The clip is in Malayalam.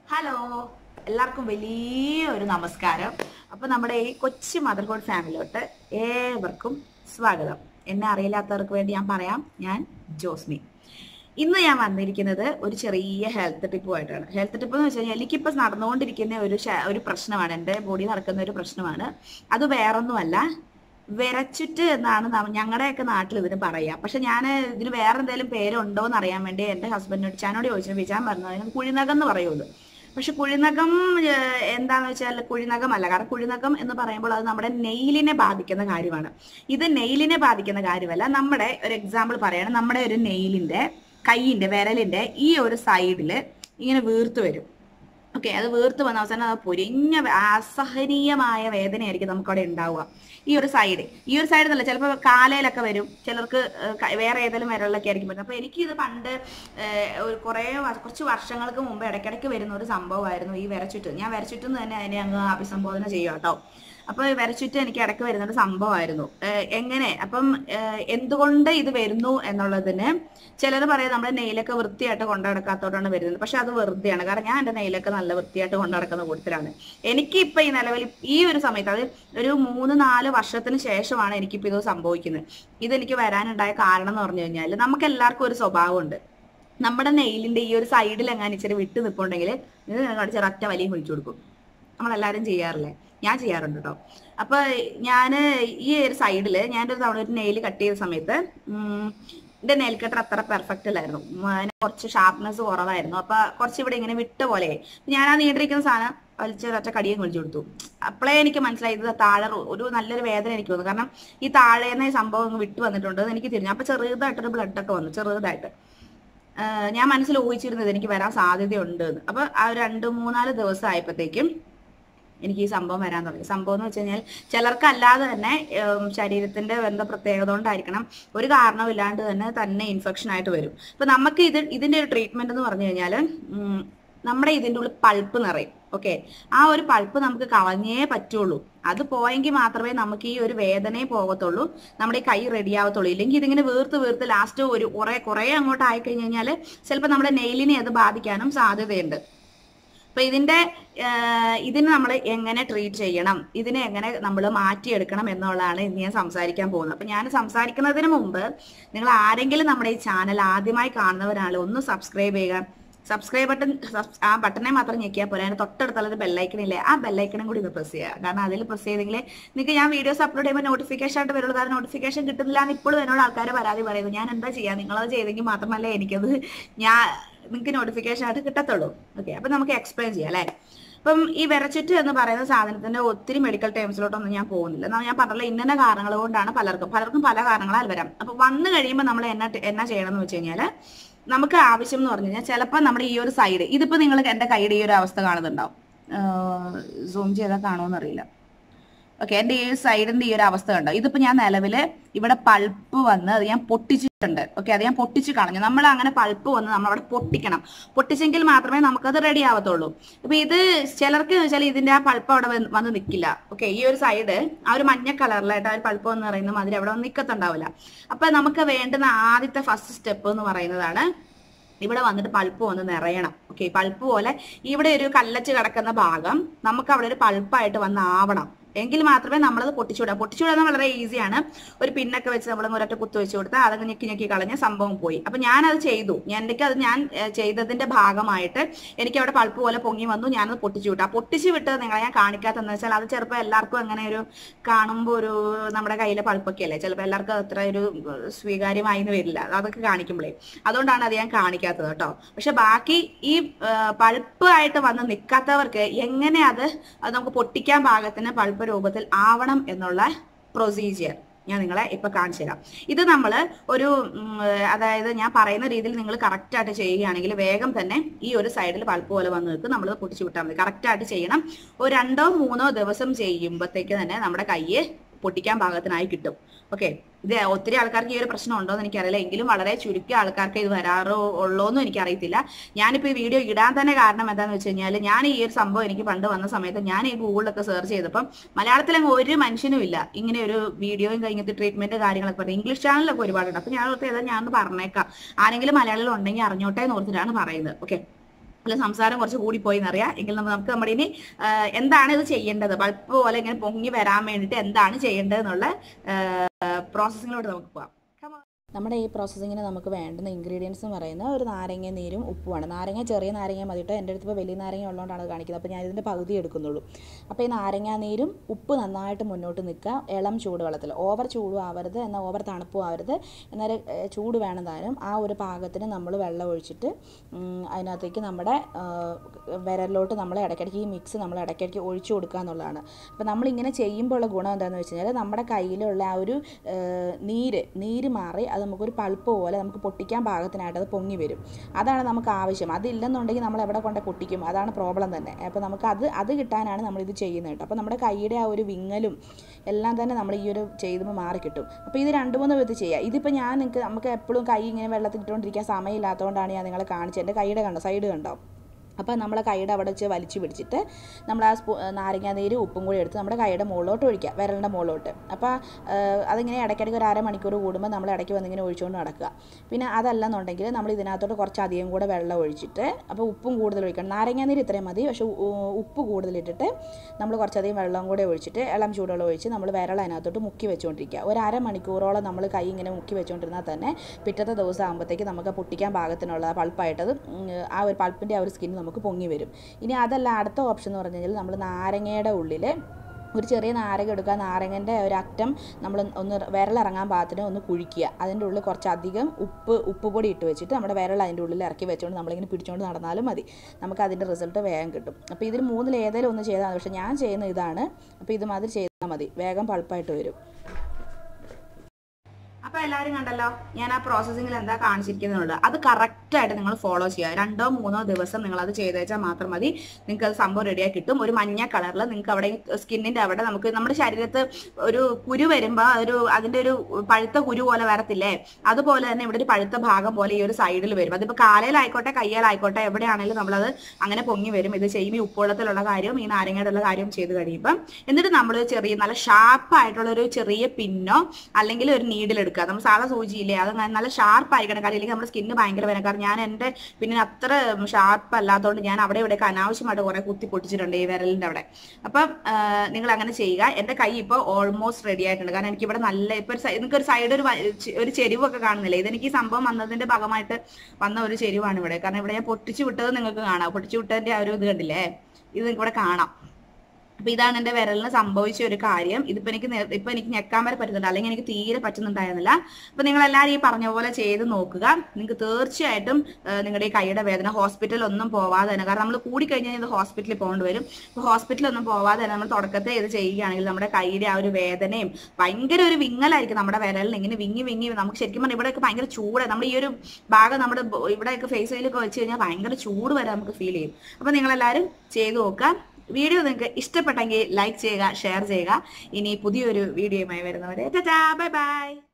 ഹലോ എല്ലാവർക്കും വലിയൊരു നമസ്കാരം അപ്പൊ നമ്മുടെ ഈ കൊച്ചു മദർഹുഡ് ഫാമിലിയോട്ട് ഏവർക്കും സ്വാഗതം എന്നെ അറിയില്ലാത്തവർക്ക് വേണ്ടി ഞാൻ പറയാം ഞാൻ ജോസ്മി ഇന്ന് ഞാൻ വന്നിരിക്കുന്നത് ഒരു ചെറിയ ഹെൽത്ത് ടിപ്പുമായിട്ടാണ് ഹെൽത്ത് ടിപ്പ് എന്ന് വെച്ച് കഴിഞ്ഞാൽ എനിക്കിപ്പോൾ നടന്നുകൊണ്ടിരിക്കുന്ന ഒരു ശ- ഒരു പ്രശ്നമാണ് എൻ്റെ ബോഡി നടക്കുന്ന ഒരു പ്രശ്നമാണ് അത് വേറൊന്നുമല്ല വിരച്ചുറ്റ് എന്നാണ് നമ്മ- ഞങ്ങളുടെയൊക്കെ നാട്ടിൽ ഇതിന് പറയാം പക്ഷെ ഞാൻ ഇതിന് വേറെ എന്തെങ്കിലും പേരുണ്ടോ എന്ന് അറിയാൻ വേണ്ടി എൻ്റെ ഹസ്ബൻഡിനോട് ചാനോട് ചോദിച്ചു വിചാൻ പറഞ്ഞു അതിന് കുഴിനകം എന്ന് പറയുള്ളൂ പക്ഷെ കുഴിനകം ഏഹ്, എന്താന്ന് വെച്ചാൽ കുഴിനകമല്ല കാരണം കുഴിനകം എന്ന് പറയുമ്പോൾ അത് നമ്മുടെ നെയിലിനെ ബാധിക്കുന്ന കാര്യമാണ് ഇത് നെയിലിനെ ബാധിക്കുന്ന കാര്യമല്ല നമ്മുടെ ഒരു എക്സാമ്പിൾ പറയാണ് നമ്മുടെ ഒരു നെയിലിന്റെ കൈയിന്റെ വിരലിന്റെ ഈ ഒരു സൈഡിൽ ഇങ്ങനെ വീർത്ത് വരും ഓക്കെ അത് വീർത്ത് വന്ന അവസാനം അത് പൊരിഞ്ഞ വേ- അസഹനീയമായ വേദനയായിരിക്കും നമുക്കവിടെ ഉണ്ടാവുക ഈ ഒരു സൈഡ് ഈ ഒരു സൈഡ് എന്നല്ല ചിലപ്പോൾ കാലയിലൊക്കെ വരും ചിലർക്ക് ഏഹ്, ക- വേറെ ഏതെങ്കിലും വിരലിലൊക്കെ ആയിരിക്കും വരുന്നത് അപ്പൊ എനിക്കിത് പണ്ട് ഏഹ്, ഒരു കുറേ വ- കുറച്ച് വർഷങ്ങൾക്ക് മുമ്പ് ഇടയ്ക്കിടയ്ക്ക് വരുന്ന ഒരു സംഭവമായിരുന്നു ഈ വിരച്ചുറ്റ് ഞാൻ വിരച്ചുറ്റെന്ന് തന്നെ അതിനെ അങ്ങ് അഭിസംബോധന ചെയ്യുക കേട്ടോ അപ്പൊ വരച്ചിട്ട് എനിക്ക് ഇടയ്ക്ക് വരുന്ന ഒരു സംഭവമായിരുന്നു ഏഹ് എങ്ങനെ അപ്പം ഏഹ് എന്തുകൊണ്ട് ഇത് വരുന്നു എന്നുള്ളതിന് ചിലർ പറയും നമ്മുടെ നെയിലൊക്കെ വൃത്തിയായിട്ട് കൊണ്ടു നടക്കാത്തോണ്ടാണ് വരുന്നത് പക്ഷെ അത് വെറുതെയാണ് കാരണം ഞാൻ എന്റെ നെയിലൊക്കെ നല്ല വൃത്തിയായിട്ട് കൊണ്ടു നടക്കുന്ന കൂട്ടത്തിലാണ് എനിക്ക് ഇപ്പൊ ഈ നിലവിൽ ഈ ഒരു സമയത്ത് അത് ഒരു മൂന്ന് നാല് വർഷത്തിന് ശേഷമാണ് എനിക്കിപ്പോ ഇത് സംഭവിക്കുന്നത് ഇതെനിക്ക് വരാനുണ്ടായ കാരണം എന്ന് പറഞ്ഞു കഴിഞ്ഞാൽ നമുക്ക് എല്ലാവർക്കും ഒരു സ്വഭാവമുണ്ട് നമ്മുടെ നെയിലിന്റെ ഈ ഒരു സൈഡിൽ എങ്ങാനും ഇച്ചിരി വിട്ട് നിൽപ്പുണ്ടെങ്കിൽ ഇത് കാണിച്ച ഒറ്റ വലിയ വിളിച്ചു കൊടുക്കും നമ്മളെല്ലാവരും ചെയ്യാറില്ലേ ഞാൻ ചെയ്യാറുണ്ട് കേട്ടോ അപ്പൊ ഞാന് ഈ ഒരു സൈഡില് ഞാൻ ഒരു തവണ ഒരു നെയിൽ കട്ട് ചെയ്ത സമയത്ത് ഉം, എന്റെ നെയിൽ കട്ടർ അത്ര പെർഫെക്റ്റ് അല്ലായിരുന്നു ഉം, അതിന് കുറച്ച് ഷാർപ്നെസ് കുറവായിരുന്നു അപ്പൊ കുറച്ച് ഇവിടെ ഇങ്ങനെ വിട്ട പോലെ ഞാൻ ആ നീണ്ടിരിക്കുന്ന സാധനം വലിച്ചൊരൊറ്റ കടിയും വിളിച്ചു കൊടുത്തു അപ്പോഴേ എനിക്ക് മനസ്സിലായി ഇത് താഴെ റോ- ഒരു നല്ലൊരു വേദന എനിക്ക് തോന്നുന്നു കാരണം ഈ താഴേന്ന് ഈ സംഭവം അങ്ങ് വിട്ടു വന്നിട്ടുണ്ട് എന്ന് എനിക്ക് തിരിഞ്ഞു അപ്പൊ ചെറുതായിട്ടൊരു ബ്ലഡ് ഒക്കെ വന്നു ചെറുതായിട്ട് ആഹ് ഞാൻ മനസ്സിൽ ഊഹിച്ചിരുന്നത് എനിക്ക് വരാൻ സാധ്യതയുണ്ട് എന്ന് അപ്പൊ ആ ഒരു രണ്ട് മൂന്നാല് ദിവസം ആയപ്പോഴത്തേക്കും എനിക്ക് ഈ സംഭവം വരാൻ തുടങ്ങി സംഭവം എന്ന് വെച്ച് കഴിഞ്ഞാൽ ചിലർക്ക് അല്ലാതെ തന്നെ ഉം, ശരീരത്തിന്റെ എന്താ പ്രത്യേകത കൊണ്ടായിരിക്കണം ഒരു കാരണമില്ലാണ്ട് തന്നെ തന്നെ ഇൻഫെക്ഷൻ ആയിട്ട് വരും അപ്പൊ നമുക്ക് ഇത് ഇതിന്റെ ഒരു ട്രീറ്റ്മെന്റ് എന്ന് പറഞ്ഞു കഴിഞ്ഞാൽ നമ്മുടെ ഇതിന്റെ ഉള്ളിൽ പൾപ്പ് നിറയും ഓക്കെ ആ ഒരു പൾപ്പ് നമുക്ക് കളഞ്ഞേ പറ്റുള്ളൂ അത് പോയെങ്കിൽ മാത്രമേ നമുക്ക് ഈ ഒരു വേദനയെ പോകത്തുള്ളൂ നമ്മുടെ ഈ കൈ റെഡി ആവത്തുള്ളൂ ഇല്ലെങ്കിൽ ഇതിങ്ങനെ വീർത്ത് വീർത്ത് ലാസ്റ്റ് ഒരു കുറെ കുറെ അങ്ങോട്ട് ആയി കഴിഞ്ഞ് കഴിഞ്ഞാൽ ചിലപ്പോൾ നമ്മുടെ നെയിലിനെ അത് ബാധിക്കാനും സാധ്യതയുണ്ട് അപ്പൊ ഇതിന്റെ ആഹ് ഇതിന് നമ്മൾ എങ്ങനെ ട്രീറ്റ് ചെയ്യണം ഇതിനെ എങ്ങനെ നമ്മൾ മാറ്റിയെടുക്കണം എന്നുള്ളതാണ് ഇന്ന് ഞാൻ സംസാരിക്കാൻ പോകുന്നത് അപ്പൊ ഞാൻ സംസാരിക്കുന്നതിന് മുമ്പ് നിങ്ങൾ ആരെങ്കിലും നമ്മുടെ ഈ ചാനൽ ആദ്യമായി കാണുന്നവരാണ് ഒന്ന് സബ്സ്ക്രൈബ് ചെയ്യുക സബ്സ്ക്രൈബ് ബട്ടൺ ആ ബട്ടനെ മാത്രം ഞെക്കിയാൽ പോരാ അതിന് തൊട്ടടുത്തുള്ള ബെല്ലൈക്കൺ ഇല്ലേ ആ ബെല്ലൈക്കണും കൂടി ഒന്ന് പ്രസ് ചെയ്യുക കാരണം അതിൽ പ്രസ് ചെയ്തെങ്കിൽ നിങ്ങൾക്ക് ഞാൻ വീഡിയോസ് അപ്ലോഡ് ചെയ്യുമ്പോൾ നോട്ടിഫിക്കേഷൻ ആയിട്ട് വരുള്ളൂ കാരണം നോട്ടിഫിക്കേഷൻ കിട്ടുന്നില്ല എന്ന് ഇപ്പോഴും എന്നോട് ആൾക്കാർ പരാതി പറയുന്നു ഞാൻ എന്താ ചെയ്യുക നിങ്ങളത് ചെയ്തെങ്കിൽ മാത്രമല്ല എനിക്കത് ഞാൻ നിങ്ങൾക്ക് നോട്ടിഫിക്കേഷൻ ആയിട്ട് കിട്ടത്തുള്ളൂ ഓക്കെ അപ്പൊ നമുക്ക് എക്സ്പ്ലെയിൻ ചെയ്യാം അല്ലേ അപ്പം ഈ വിരച്ചിട്ട് എന്ന് പറയുന്ന സാധനത്തിന്റെ ഒത്തിരി മെഡിക്കൽ ടേംസിലോട്ടൊന്നും ഞാൻ പോകുന്നില്ല എന്നാ ഞാൻ പറഞ്ഞില്ല ഇന്ന കാരണങ്ങൾ കൊണ്ടാണ് പലർക്കും പലർക്കും പല കാരണങ്ങളാൽ വരാം അപ്പൊ വന്നു കഴിയുമ്പോൾ നമ്മൾ എന്നാ എന്നാ ചെയ്യണം എന്ന് വെച്ച് കഴിഞ്ഞാൽ നമുക്ക് ആവശ്യം എന്ന് പറഞ്ഞു കഴിഞ്ഞാൽ ചിലപ്പോൾ നമ്മുടെ ഈ ഒരു സൈഡ് ഇതിപ്പോ നിങ്ങൾ എന്റെ കൈയുടെ ഈ ഒരു അവസ്ഥ കാണുന്നുണ്ടാവും സൂം ചെയ്താൽ കാണുമെന്ന് അറിയില്ല ഓക്കെ എന്റെ ഈ സൈഡിന്റെ ഈ ഒരു അവസ്ഥ കണ്ടോ ഇതിപ്പോ ഞാൻ നിലവില് ഇവിടെ പൾപ്പ് വന്ന് അത് ഞാൻ പൊട്ടിച്ചിട്ടുണ്ട് ഓക്കെ അത് ഞാൻ പൊട്ടിച്ച് കളഞ്ഞു നമ്മൾ അങ്ങനെ പൾപ്പ് വന്ന് നമ്മൾ അവിടെ പൊട്ടിക്കണം പൊട്ടിച്ചെങ്കിൽ മാത്രമേ നമുക്കത് റെഡി ആവത്തുള്ളൂ അപ്പൊ ഇത് ചിലർക്ക് എന്ന് വെച്ചാൽ ഇതിന്റെ ആ പൾപ്പ് അവിടെ വന്ന് വന്ന് നിൽക്കില്ല ഓക്കെ ഈ ഒരു സൈഡ് ആ ഒരു മഞ്ഞ കളറിലായിട്ട് ആ ഒരു പൾപ്പ് എന്ന് പറയുന്ന മാതിരി അവിടെ വന്ന് നിൽക്കത്തുണ്ടാവില്ല അപ്പൊ നമുക്ക് വേണ്ടുന്ന ആദ്യത്തെ ഫസ്റ്റ് സ്റ്റെപ്പ് എന്ന് പറയുന്നതാണ് ഇവിടെ വന്നിട്ട് പൾപ്പ് വന്ന് നിറയണം ഓക്കെ പൾപ്പ് പോലെ ഇവിടെ ഒരു കല്ലച്ച് കിടക്കുന്ന ഭാഗം നമുക്ക് അവിടെ ഒരു പൾപ്പായിട്ട് വന്ന് ആവണം എങ്കിൽ മാത്രമേ നമ്മളത് പൊട്ടിച്ചുവിടാം പൊട്ടിച്ചുവിടാൻ വളരെ ഈസിയാണ് ഒരു പിന്നൊക്കെ വെച്ച് നമ്മൾ ഒരൊറ്റ കുത്തു വെച്ച് കൊടുത്താൽ അതങ്ങ് ഞെക്കി ഞെക്കി കളഞ്ഞ സംഭവം പോയി അപ്പൊ ഞാനത് ചെയ്തു ഞാൻ എനിക്ക് അത് ഞാൻ ഏഹ്, ചെയ്തതിന്റെ ഭാഗമായിട്ട് എനിക്ക് അവിടെ പൾപ്പ് പോലെ പൊങ്ങി വന്നു ഞാനത് പൊട്ടിച്ചു വിട്ടു ആ പൊട്ടിച്ചു വിട്ടത് നിങ്ങളെ ഞാൻ കാണിക്കാത്തെന്ന് വെച്ചാൽ അത് ചിലപ്പോൾ എല്ലാവർക്കും അങ്ങനെ ഒരു കാണുമ്പോൾ ഒരു നമ്മുടെ കയ്യിലെ പൾപ്പൊക്കെ അല്ലേ ചിലപ്പോൾ എല്ലാവർക്കും അത്ര ഒരു ഏഹ്, സ്വീകാര്യമായി എന്ന് വരില്ല അതൊക്കെ കാണിക്കുമ്പോഴേ അതുകൊണ്ടാണ് അത് ഞാൻ കാണിക്കാത്തത് കേട്ടോ പക്ഷെ ബാക്കി ഈ പൾപ്പ് ആയിട്ട് വന്ന് നിൽക്കാത്തവർക്ക് എങ്ങനെ അത് അത് നമുക്ക് പൊട്ടിക്കാൻ പാകത്തിന് പൾപ്പ് രൂപത്തിൽ ആവണം എന്നുള്ള പ്രൊസീജിയർ ഞാൻ നിങ്ങളെ ഇപ്പൊ കാണിച്ചു തരാം ഇത് നമ്മൾ ഒരു ഉം, അതായത് ഞാൻ പറയുന്ന രീതിയിൽ നിങ്ങൾ കറക്റ്റ് ആയിട്ട് ചെയ്യുകയാണെങ്കിൽ വേഗം തന്നെ ഈ ഒരു സൈഡിൽ പൾപ്പ് പോലെ വന്ന് നിൽക്കും നമ്മൾ പൊട്ടിച്ചു വിട്ടാൽ മതി കറക്റ്റ് ആയിട്ട് ചെയ്യണം ഒരു രണ്ടോ മൂന്നോ ദിവസം ചെയ്യുമ്പോഴത്തേക്ക് തന്നെ നമ്മുടെ കയ്യ് പൊട്ടിക്കാൻ പാകത്തിനായി കിട്ടും ഓക്കെ ഇത് ഒത്തിരി ആൾക്കാർക്ക് ഈ ഒരു പ്രശ്നം ഉണ്ടോ എന്ന് എനിക്കറിയില്ല എങ്കിലും വളരെ ചുരുക്കിയ ആൾക്കാർക്ക് ഇത് വരാറോ ഉള്ളോന്നും എനിക്കറിയത്തില്ല ഞാനിപ്പോ ഈ വീഡിയോ ഇടാൻ തന്നെ കാരണം എന്താന്ന് വെച്ച് കഴിഞ്ഞാൽ ഞാൻ ഈ ഒരു സംഭവം എനിക്ക് പണ്ട് വന്ന സമയത്ത് ഞാൻ ഈ ഗൂഗിളിലൊക്കെ സെർച്ച് ചെയ്തപ്പം മലയാളത്തിലങ്ങ് ഒരു മനുഷ്യനും ഇല്ല ഇങ്ങനെ ഒരു വീഡിയോയും കഴിഞ്ഞിട്ട് ട്രീറ്റ്മെന്റ് കാര്യങ്ങളൊക്കെ പറഞ്ഞു ഇംഗ്ലീഷ് ചാനലൊക്കെ ഒരുപാടുണ്ട് അപ്പൊ ഞാൻ ഓർത്ത് ഏതാ ഞാൻ ഒന്ന് പറഞ്ഞേക്കാം ആരെങ്കിലും മലയാളികൾ ഉണ്ടെങ്കിൽ അറിഞ്ഞോട്ടെ എന്ന് ഓർത്തിട്ടാണ് പറയുന്നത് ഓക്കെ അല്ല സംസാരം കുറച്ച് കൂടിപ്പോയി എന്നറിയാം എങ്കിൽ നമ്മ- നമുക്ക് നമ്മുടെ ഇനി ആ, എന്താണ് ഇത് ചെയ്യേണ്ടത് പൾപ്പ് പോലെ ഇങ്ങനെ പൊങ്ങി വരാൻ വേണ്ടിയിട്ട് എന്താണ് ചെയ്യേണ്ടത് എന്നുള്ള പ്രോസസ്സിങ്ങിലോട്ട് നമുക്ക് പോവാം Come on. നമ്മുടെ ഈ പ്രോസസ്സിങ്ങിന് നമുക്ക് വേണ്ടുന്ന ഇൻഗ്രീഡിയൻസ് എന്ന് പറയുന്നത് ഒരു നാരങ്ങ നീരും ഉപ്പുമാണ് നാരങ്ങ ചെറിയ നാരങ്ങ മതി കേട്ടോ എൻ്റെ അടുത്ത് ഇപ്പോൾ വലിയ നാരങ്ങ ഉള്ളതുകൊണ്ടാണ് അത് കാണിക്കുന്നത് അപ്പോൾ ഞാൻ ഇതിൻ്റെ പകുതി എടുക്കുന്നുള്ളൂ അപ്പോൾ ഈ നാരങ്ങ നീരും ഉപ്പ് നന്നായിട്ട് മുന്നോട്ട് നിൽക്കുക ഇളം ചൂടുവെള്ളത്തിൽ ഓവർ ചൂടും ആവരുത് എന്നാൽ ഓവർ തണുപ്പും ആവരുത് എന്നാൽ ഏഹ്, ചൂട് വേണം താനും ആ ഒരു പാകത്തിന് നമ്മൾ വെള്ളം ഒഴിച്ചിട്ട് ഉം, അതിനകത്തേക്ക് നമ്മുടെ ആ, വിരലിലോട്ട് നമ്മൾ ഇടയ്ക്കിടയ്ക്ക് ഈ മിക്സ് നമ്മൾ ഇടയ്ക്കിടയ്ക്ക് ഒഴിച്ചു കൊടുക്കുക എന്നുള്ളതാണ് അപ്പോൾ നമ്മളിങ്ങനെ ചെയ്യുമ്പോഴുള്ള ഗുണം എന്താണെന്ന് വെച്ച് കഴിഞ്ഞാൽ നമ്മുടെ കയ്യിലുള്ള ആ ഒരു ഏഹ്, നീര് നീര് മാറി അത് നമുക്കൊരു പൾപ്പ് പോലെ നമുക്ക് പൊട്ടിക്കാൻ പാകത്തിനായിട്ട് അത് പൊങ്ങി വരും അതാണ് നമുക്ക് ആവശ്യം അതില്ലെന്നുണ്ടെങ്കിൽ നമ്മൾ എവിടെ കൊണ്ട് പൊട്ടിക്കും അതാണ് പ്രോബ്ലം തന്നെ അപ്പോൾ നമുക്ക് അത് അത് കിട്ടാനാണ് നമ്മളിത് ചെയ്യുന്നത് കേട്ടോ അപ്പോൾ നമ്മുടെ കൈയുടെ ആ ഒരു വിങ്ങലും എല്ലാം തന്നെ നമ്മൾ ഈ ഒരു ചെയ്യുമ്പോൾ മാറി കിട്ടും അപ്പോൾ ഇത് രണ്ട് മൂന്ന് വിധത്തിൽ ചെയ്യാം ഇതിപ്പോൾ ഞാൻ നിങ്ങൾക്ക് നമുക്ക് എപ്പോഴും കൈ ഇങ്ങനെ വെള്ളത്തിൽ ഇട്ടുകൊണ്ടിരിക്കാൻ സമയമില്ലാത്തതുകൊണ്ടാണ് ഞാൻ നിങ്ങളെ കാണിച്ചത് എൻ്റെ കൈയുടെ കണ്ടോ സൈഡ് കണ്ടോ അപ്പോൾ നമ്മൾ കൈയുടെ അവിടെ വെച്ച് വലിച്ചു പിടിച്ചിട്ട് നമ്മൾ ആ സ്പൂ നാരങ്ങ നീര് ഉപ്പും കൂടി എടുത്ത് നമ്മുടെ കൈയുടെ മുകളിലോട്ട് ഒഴിക്കുക വിരലിൻ്റെ മുകളിലോട്ട് അപ്പോൾ അതിങ്ങനെ ഇടയ്ക്കിടയ്ക്ക് ഒരു അരമണിക്കൂർ കൂടുമ്പോൾ നമ്മൾ ഇടയ്ക്ക് വന്നിങ്ങനെ ഒഴിച്ചുകൊണ്ട് നടക്കുക പിന്നെ അതല്ലെന്നുണ്ടെങ്കിൽ നമ്മൾ ഇതിനകത്തോട്ട് കുറച്ച് അധികം കൂടെ വെള്ളം ഒഴിച്ചിട്ട് അപ്പോൾ ഉപ്പും കൂടുതൽ ഒഴിക്കണം നാരങ്ങ നീര് ഇത്രയും മതി പക്ഷേ ഉ- ഉപ്പ് കൂടുതലിട്ടിട്ട് നമ്മൾ കുറച്ചധികം വെള്ളം കൂടെ ഒഴിച്ചിട്ട് ഇളം ചൂടുവെള്ളം ഒഴിച്ച് നമ്മൾ വിരൽ അതിനകത്തോട്ട് മുക്കി വെച്ചുകൊണ്ടിരിക്കുക ഒരു അരമണിക്കൂറോളം നമ്മൾ കൈ ഇങ്ങനെ മുക്കി വെച്ചുകൊണ്ടിരുന്നാൽ തന്നെ പിറ്റത്തെ ദിവസം ആകുമ്പോഴത്തേക്ക് നമുക്ക് പൊട്ടിക്കാൻ പാകത്തിനുള്ള പൾപ്പായിട്ടത് ഉം, ആ ഒരു പൾപ്പിൻ്റെ ആ ഒരു സ്കിൻ നമുക്ക് പൊങ്ങി വരും ഇനി അതല്ല അടുത്ത ഓപ്ഷൻ എന്ന് പറഞ്ഞു കഴിഞ്ഞാൽ നമ്മൾ നാരങ്ങയുടെ ഉള്ളിൽ ഒരു ചെറിയ നാരങ്ങ എടുക്കുക നാരങ്ങൻ്റെ ഒരു അറ്റം നമ്മൾ ഒന്ന് വിരലിറങ്ങാൻ പാകത്തിന് ഒന്ന് കുഴിക്കുക അതിൻ്റെ ഉള്ളിൽ കുറച്ചധികം ഉപ്പ് ഉപ്പ് പൊടി ഇട്ട് വെച്ചിട്ട് നമ്മുടെ വിരൽ അതിൻ്റെ ഉള്ളിൽ ഇറക്കി വെച്ചുകൊണ്ട് നമ്മളിങ്ങനെ പിടിച്ചുകൊണ്ട് നടന്നാലും മതി നമുക്ക് അതിൻ്റെ റിസൾട്ട് വേഗം കിട്ടും അപ്പോൾ ഇതിൽ മൂന്നിൽ ഏതെങ്കിലും ഒന്ന് ചെയ്താൽ മതി പക്ഷേ ഞാൻ ചെയ്യുന്ന ഇതാണ് അപ്പോൾ ഇത് മാതിരി ചെയ്താൽ മതി വേഗം പൾപ്പായിട്ട് വരും അപ്പൊ എല്ലാവരും കണ്ടല്ലോ ഞാൻ ആ പ്രോസസ്സിങ്ങിൽ എന്താ കാണിച്ചിരിക്കുന്നുള്ളത് അത് കറക്റ്റ് ആയിട്ട് നിങ്ങൾ ഫോളോ ചെയ്യുക രണ്ടോ മൂന്നോ ദിവസം നിങ്ങൾ അത് ചെയ്ത് വെച്ചാൽ മാത്രം മതി നിങ്ങൾക്ക് അത് സംഭവം റെഡിയായി കിട്ടും ഒരു മഞ്ഞ കളറിൽ നിങ്ങൾക്ക് അവിടെ സ്കിന്നിന്റെ അവിടെ നമുക്ക് നമ്മുടെ ശരീരത്ത് ഒരു കുരു വരുമ്പോൾ ഒരു അതിന്റെ ഒരു പഴുത്ത കുരു പോലെ വരത്തില്ലേ അതുപോലെ തന്നെ ഇവിടെ ഒരു പഴുത്ത ഭാഗം പോലെ ഈ ഒരു സൈഡിൽ വരും അതിപ്പോ കാലയിലായിക്കോട്ടെ കയ്യിലായിക്കോട്ടെ എവിടെയാണെങ്കിലും നമ്മളത് അങ്ങനെ പൊങ്ങി വരും ഇത് ചെയ്യുമ്പോൾ ഈ ഉപ്പുവെള്ളത്തിലുള്ള കാര്യവും ഈ നാരങ്ങയുടെ ഉള്ള കാര്യവും ചെയ്ത് കഴിയുമ്പം എന്നിട്ട് നമ്മൾ ചെറിയ നല്ല ഷാർപ്പ് ആയിട്ടുള്ള ഒരു ചെറിയ പിന്നോ അല്ലെങ്കിൽ ഒരു നീഡിൽ എടുക്കുക നമ്മൾ സാധാ സൂചിയില്ലേ അത് ന- നല്ല ഷാർപ്പ് ആയിരിക്കണം കാരണം ഇല്ലെങ്കിൽ നമ്മുടെ സ്കിന്ന് ഭയങ്കര വേദന കാരണം ഞാൻ എൻ്റെ പിന്നെ അത്ര ഷാർപ്പ് അല്ലാത്തതുകൊണ്ട് ഞാൻ അവിടെ ഇവിടെയൊക്കെ അനാവശ്യമായിട്ട് കുറെ കുത്തി പൊട്ടിച്ചിട്ടുണ്ട് ഈ വിരലിന്റെ അവിടെ അപ്പം നിങ്ങൾ അങ്ങനെ ചെയ്യുക എൻ്റെ കൈ ഇപ്പോൾ ഓൾമോസ്റ്റ് റെഡി ആയിട്ടുണ്ട് കാരണം എനിക്ക് ഇവിടെ നല്ല ഇപ്പൊ ഒരു സൈ- നിങ്ങൾക്ക് ഒരു സൈഡ് ഒരു വ- ചെ- ഒരു ചെരിവൊക്കെ കാണുന്നില്ലേ ഇതെനിക്ക് ഈ സംഭവം വന്നതിന്റെ ഭാഗമായിട്ട് വന്ന ഒരു ചെരിവാണ് ഇവിടെ കാരണം ഇവിടെ ഞാൻ പൊട്ടിച്ചു വിട്ടത് നിങ്ങൾക്ക് കാണാം പൊട്ടിച്ചു വിട്ടതിന്റെ ആ ഒരു ഇത് കണ്ടില്ലേ ഇത് നിങ്ങൾക്ക് ഇവിടെ കാണാം അപ്പൊ ഇതാണ് എന്റെ വിരലിന് സംഭവിച്ച ഒരു കാര്യം ഇതിപ്പോ എനിക്ക് നേ- ഇപ്പൊ എനിക്ക് ഞെക്കാൻ വരെ പറ്റുന്നുണ്ട് അല്ലെങ്കിൽ എനിക്ക് തീരെ പറ്റുന്നുണ്ടായിരുന്നില്ല അപ്പൊ നിങ്ങൾ എല്ലാവരും ഈ പറഞ്ഞ പോലെ ചെയ്ത് നോക്കുക നിങ്ങൾക്ക് തീർച്ചയായിട്ടും ആ, നിങ്ങളുടെ ഈ കൈയുടെ വേദന ഹോസ്പിറ്റലിൽ ഒന്നും പോവാതെ തന്നെ കാരണം നമ്മൾ കൂടി കഴിഞ്ഞാൽ ഇത് ഹോസ്പിറ്റലിൽ പോകേണ്ടി വരും അപ്പൊ ഹോസ്പിറ്റലിൽ ഒന്നും പോവാതെ തന്നെ നമ്മൾ തുടക്കത്തെ ഇത് ചെയ്യുകയാണെങ്കിൽ നമ്മുടെ കൈയുടെ ആ ഒരു വേദനയും ഭയങ്കര ഒരു വിങ്ങലായിരിക്കും നമ്മുടെ വിരലിന് ഇങ്ങനെ വിങ്ങി വിങ്ങി നമുക്ക് ശരിക്കും പറഞ്ഞാൽ ഇവിടെയൊക്കെ ഭയങ്കര ചൂട് നമ്മുടെ ഈ ഒരു ഭാഗം നമ്മുടെ ബോ- ഇവിടെയൊക്കെ ഫേസിലൊക്കെ വെച്ച് കഴിഞ്ഞാൽ ഭയങ്കര ചൂട് വരെ നമുക്ക് ഫീൽ ചെയ്യും അപ്പൊ നിങ്ങൾ എല്ലാവരും ചെയ്തു നോക്കുക വീഡിയോ നിങ്ങൾക്ക് ഇഷ്ടപ്പെട്ടെങ്കിൽ ലൈക്ക് ചെയ്യുക ഷെയർ ചെയ്യുക ഇനി പുതിയൊരു വീഡിയോയുമായി വരുന്നവരെ ബൈ ബൈ